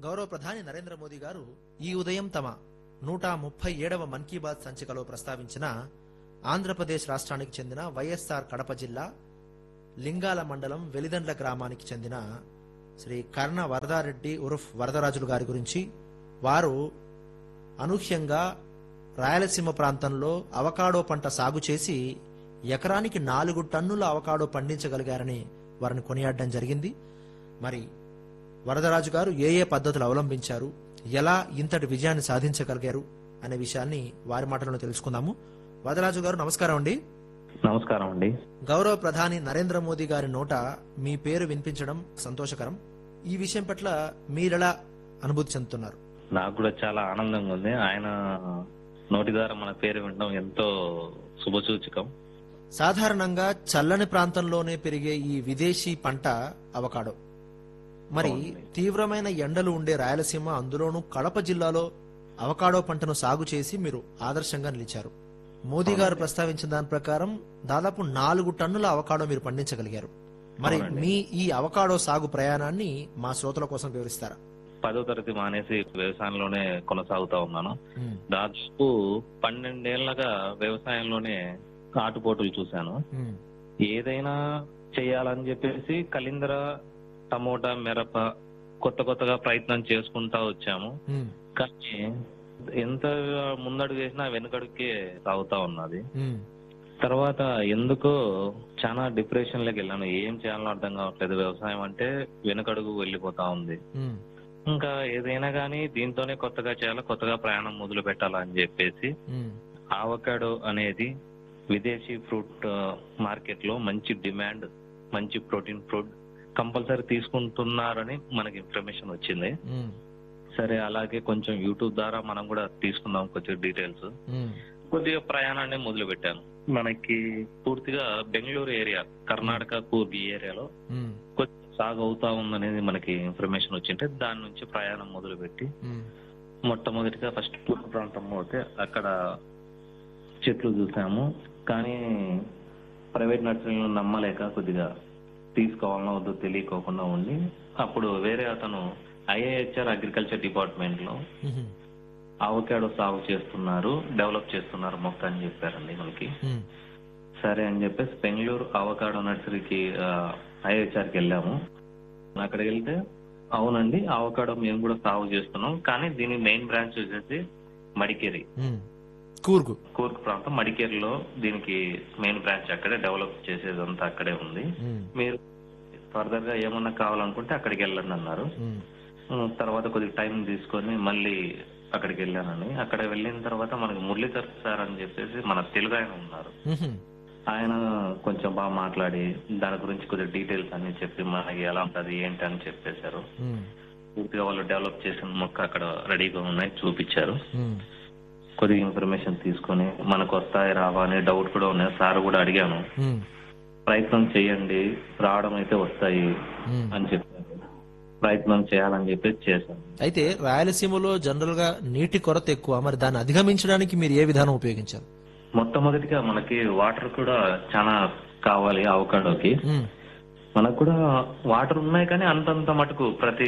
గౌరవ ప్రధాని నరేంద్ర మోదీ గారు ఈ ఉదయం తమ నూట ముప్పై ఏడవ మన్ కీ బాత్ సంచికలో ప్రస్తావించిన ఆంధ్రప్రదేశ్ రాష్ట్రానికి చెందిన వైఎస్ఆర్ కడప జిల్లా లింగాల మండలం వెలిదండ్ల గ్రామానికి చెందిన శ్రీ కర్ణ వరదారెడ్డి ఉరుఫ్ వరదరాజులు గారి గురించి వారు అనూహ్యంగా రాయలసీమ ప్రాంతంలో అవకాడో పంట సాగు చేసి ఎకరానికి నాలుగు టన్నుల అవకాడో పండించగలిగారని వారిని కొనియాడడం జరిగింది మరి వరదరాజు గారు ఏ ఏ పద్ధతులు అవలంబించారు ఎలా ఇంతటి విజయాన్ని సాధించగలిగారు అనే విషయాన్ని వారి మాటలను తెలుసుకుందాము వరదరాజు గారు నమస్కారం అండి నమస్కారం అండి గౌరవ ప్రధాని నరేంద్ర మోదీ గారి నోట మీ పేరు వినిపించడం సంతోషకరం ఈ విషయం పట్ల మీరెలా అనుభూతి చెందుతున్నారు నాకు కూడా చాలా ఆనందంగా ఉంది ఆయన నోటి ద్వారా మన పేరు వినడం ఎంతో శుభసూచకం సాధారణంగా చల్లని ప్రాంతంలోనే పెరిగే ఈ విదేశీ పంట అవకాడో మరి అవునండి. తీవ్రమైన ఎండలు ఉండే రాయలసీమ అందులోనూ కడప జిల్లాలో అవకాడో పంటను సాగు చేసి మీరు ఆదర్శంగా నిలిచారు మోదీ గారు ప్రస్తావించిన దాని ప్రకారం దాదాపు నాలుగు టన్నుల అవకాడో మీరు పండించగలిగారు మరి అవునండి. మీ ఈ అవకాడో సాగు ప్రయాణాన్ని మా శ్రోతల కోసం వివరిస్తారా పదో తరగతి మానేసి వ్యవసాయంలోనే కొనసాగుతా ఉన్నాను ఉమ్, దాదాపు పన్నెండేళ్లగా వ్యవసాయంలోనే ఆటుపోటులు చూశాను ఉమ్, ఏదైనా చేయాలని చెప్పేసి కలిందర టమోటా మిరప కొత్త కొత్తగా ప్రయత్నం చేసుకుంటా వచ్చాము ఉమ్, కానీ ఎంత ముందడుగు వేసినా వెనుకడుకే సాగుతా ఉన్నది ఉమ్, తర్వాత ఎందుకో చాలా డిప్రెషన్ లోకి వెళ్ళాను ఏం చేయాలో అర్థం కావట్లేదు వ్యవసాయం అంటే వెనుకడుగు వెళ్ళిపోతా ఉంది ఉమ్, ఇంకా ఏదైనా కానీ దీంతోనే కొత్తగా చేయాలి కొత్తగా ప్రయాణం మొదలు పెట్టాలని చెప్పేసి ఉమ్, ఆవకాడో అనేది విదేశీ ఫ్రూట్ మార్కెట్ లో మంచి డిమాండ్ మంచి ప్రోటీన్ ఫ్రూట్ కంపల్సరీ తీసుకుంటున్నారని మనకి ఇన్ఫర్మేషన్ వచ్చింది ఉమ్, సరే అలాగే కొంచెం యూట్యూబ్ ద్వారా మనం కూడా తీసుకుందాం కొంచెం డీటెయిల్స్ ఉమ్, కొద్దిగా ప్రయాణాన్ని మొదలు పెట్టాను మనకి పూర్తిగా బెంగళూరు ఏరియా కర్ణాటక కూర్గ్ ఈ ఏరియాలో ఉమ్, కొంచెం సాగు అవుతా ఉందనేది మనకి ఇన్ఫర్మేషన్ వచ్చింటే దాని నుంచి ప్రయాణం మొదలు పెట్టి ఉమ్, మొట్టమొదటిగా ఫస్ట్ తూర్పు ప్రాంతం పోతే అక్కడ చెట్లు చూసాము కానీ ప్రైవేట్ నర్సరీలను నమ్మలేక కొద్దిగా తీసుకోవాలనో వద్దో తెలియకోకుండా ఉండి అప్పుడు వేరే అతను ఐఏహెచ్ఆర్ అగ్రికల్చర్ డిపార్ట్మెంట్ లో ఉమ్, అవకాడో సాగు చేస్తున్నారు డెవలప్ చేస్తున్నారు మొక్క అని చెప్పారండి మనకి ఉమ్, సరే అని చెప్పేసి బెంగళూరు అవకాడో నర్సరీకి ఐహెచ్ఆర్ కి వెళ్ళాము అక్కడికి వెళ్తే అవునండి అవకాడో మేము కూడా సాగు చేస్తున్నాం కానీ దీని మెయిన్ బ్రాంచ్ వచ్చేసి మడికేరి ఉమ్. కూర్గు కూర్గ్ ప్రాంతం మడికేరిలో దీనికి మెయిన్ బ్రాంచ్ అక్కడే డెవలప్ చేసేదంతా అక్కడే ఉంది ఉమ్, మీరు ఫర్దర్ గా ఏమన్నా కావాలనుకుంటే అక్కడికి వెళ్ళండి అన్నారు ఉమ్, ఉమ్, తర్వాత కొద్దిగా టైం తీసుకొని మళ్ళీ అక్కడికి వెళ్ళానని అక్కడ వెళ్ళిన తర్వాత మనకి మురళీధర్ సార్ అని చెప్పేసి మన తెలుగు ఆయన ఉన్నారు ఉమ్, ఆయన కొంచెం బాగా మాట్లాడి దాని గురించి కొద్దిగా డీటెయిల్స్ అన్ని చెప్పి మనకి ఎలా ఉంటది ఏంటి అని చెప్పేశారు ఉమ్, పూర్తిగా వాళ్ళు డెవలప్ చేసిన మొక్క అక్కడ రెడీగా ఉన్నాయి చూపించారు ఉమ్, కొద్దిగా ఇన్ఫర్మేషన్ తీసుకొని మనకు వస్తాయి రావా అనే డౌట్ కూడా ఉన్నాయి సార్ కూడా అడిగాను ఉమ్, ప్రయత్నం చేయండి రావడం అయితే వస్తాయి ఉమ్. అని చెప్పారు ప్రయత్నం చేయాలని చెప్పేసి చేశాను అయితే రాయలసీమలో జనరల్ గా నీటి కొరత ఎక్కువ మరి దాన్ని అధిగమించడానికి మీరు ఏ విధానం ఉపయోగించారు మొట్టమొదటిగా మనకి వాటర్ కూడా చాలా కావాలి అవకాడోకి ఉమ్, మనకు కూడా వాటర్ ఉన్నాయి కానీ అంతంత మటుకు ప్రతి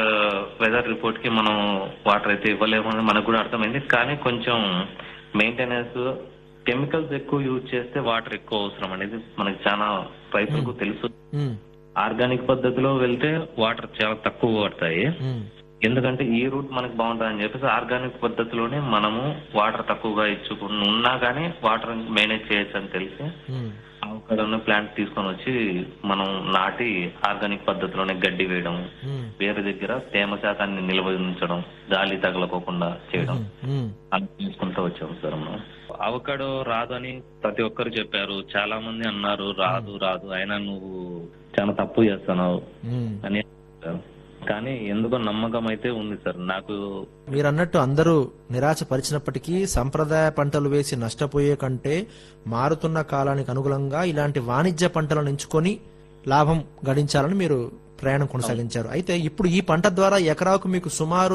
వెదర్ రిపోర్ట్ కి మనం వాటర్ అయితే ఇవ్వలేము అని మనకు కూడా అర్థమైంది కానీ కొంచెం మెయింటెనెన్స్ కెమికల్స్ ఎక్కువ యూజ్ చేస్తే వాటర్ ఎక్కువ అవసరం అనేది మనకి చాలా రైతులకు తెలుసు ఉమ్, ఆర్గానిక్ పద్ధతిలో వెళ్తే వాటర్ చాలా తక్కువ పడతాయి ఉమ్, ఎందుకంటే ఈ రూట్ మనకు బాగుంటుంది అని చెప్పేసి ఆర్గానిక్ పద్ధతిలోనే మనము వాటర్ తక్కువగా ఇచ్చుకుని ఉన్నా కానీ వాటర్ మేనేజ్ చేయొచ్చు అని తెలిసి ఉమ్, అక్కడ ఉన్న ప్లాంట్ తీసుకొని వచ్చి మనం నాటి ఆర్గానిక్ పద్ధతిలోనే గడ్డి వేయడం ఉమ్, వేరే దగ్గర తేమ శాతాన్ని నిల్వ ఉంచడం గాలి తగలకోకుండా చేయడం ఉమ్, అలా చేసుకుంటూ వచ్చాం సార్ మనం అవకాడో రాదు అని ప్రతి ఒక్కరు చెప్పారు చాలా మంది అన్నారు రాదు రాదు అయినా నువ్వు చాలా తప్పు చేస్తున్నావు ఉమ్. అని చెప్పారు. కానీ ఎందుకో నమ్మకం అయితే ఉంది సార్ నాకు మీరు అన్నట్టు అందరూ నిరాశపరిచినప్పటికీ సంప్రదాయ పంటలు వేసి నష్టపోయే కంటే మారుతున్న కాలానికి అనుగుణంగా ఇలాంటి వాణిజ్య పంటలను ఎంచుకొని లాభం గడించాలని మీరు ప్రయాణం కొనసాగించారు అయితే ఇప్పుడు ఈ పంట ద్వారా ఎకరాకు మీకు సుమారు